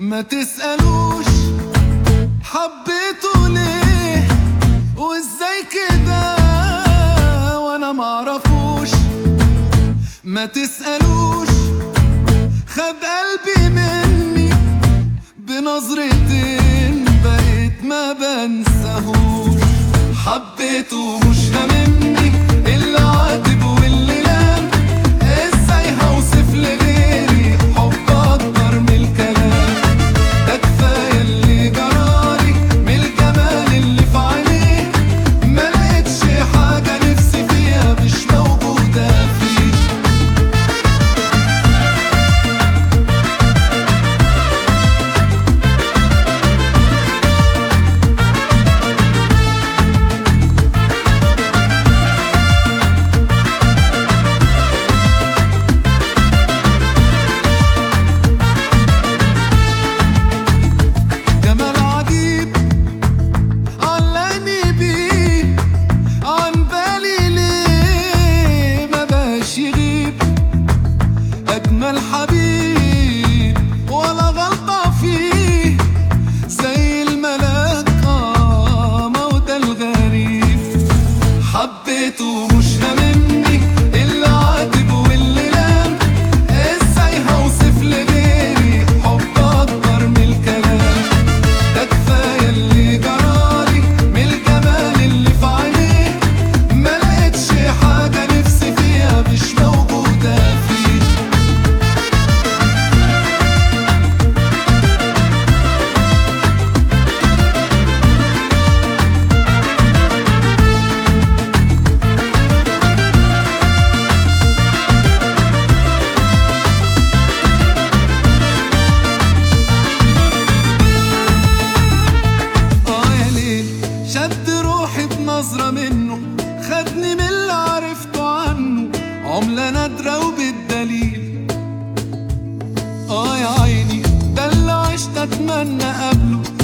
ما تسألوش حبيته ليه وازاي كده وانا معرفوش ما تسألوش خد قلبي مني بنظرتين بقيت ما بنساهوش حبيته مش هاممني اللي عاتب واللي لام ازاي هوصف لغيري حب اكتر من الكلام ده كفايه اللي جرالي من الجمال اللي في عينيه ما لقيتش حاجه نفسي فيها مش موجوده فيه جمال عجيب علاني بيه عن بالي ليه ما بقاش يغيب أجمل حبيب ولا غلطة فيه زي الملاك آه ما هو ده الغريب حبيته مش هاممني اللي عاتب واللي لام ازاي هوصف لغيري حب اكتر من الكلام ده كفايه اللي جرالي من الجمال اللي في عينيه ما لقيتش حاجه نفسي فيها مش موجوده فيه اه يا ليل شد روحي بنظرة منه خدني من اللي عرفته عنه عملة نادرة وبالدليل اه يا عيني ده اللي عشت اتمنى قبله